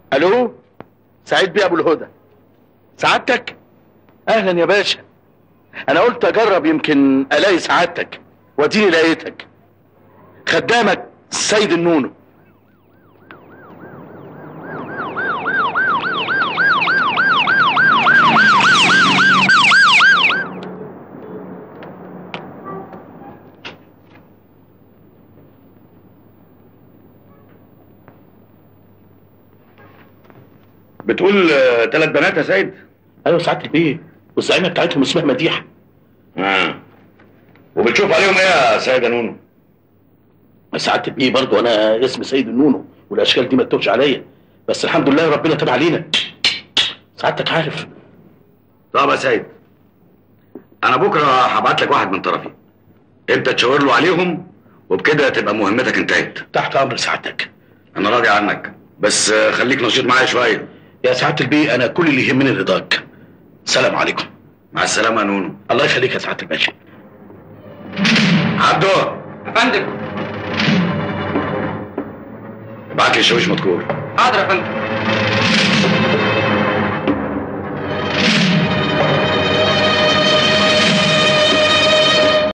الو سعيد بيه ابو الهدى سعادتك اهلا يا باشا انا قلت اجرب يمكن الاقي سعادتك واديني لقيتك خدامك السيد النونو بتقول ثلاث بنات يا سيد ايوه سعاده البيه والزعيمه بتاعتهم اسمها مديحه اه وبتشوف عليهم ايه يا سيد يا نونو سعاده البيه برضه انا اسمي سيد النونو والاشكال دي ما تتوهش عليا بس الحمد لله ربنا تاب علينا سعادتك عارف طب يا سيد انا بكره هبعت لك واحد من طرفي انت تشاور له عليهم وبكده تبقى مهمتك انتهت تحت امر سعادتك انا راضي عنك بس آه، خليك نشيط معايا شويه يا سعاده البيه انا كل اللي يهمني رضاك سلام عليكم مع السلامه يا نونو الله يخليك يا سعاده الباشا عبده يا فندم ابعت لي الشاويش مذكور حاضر يا فندم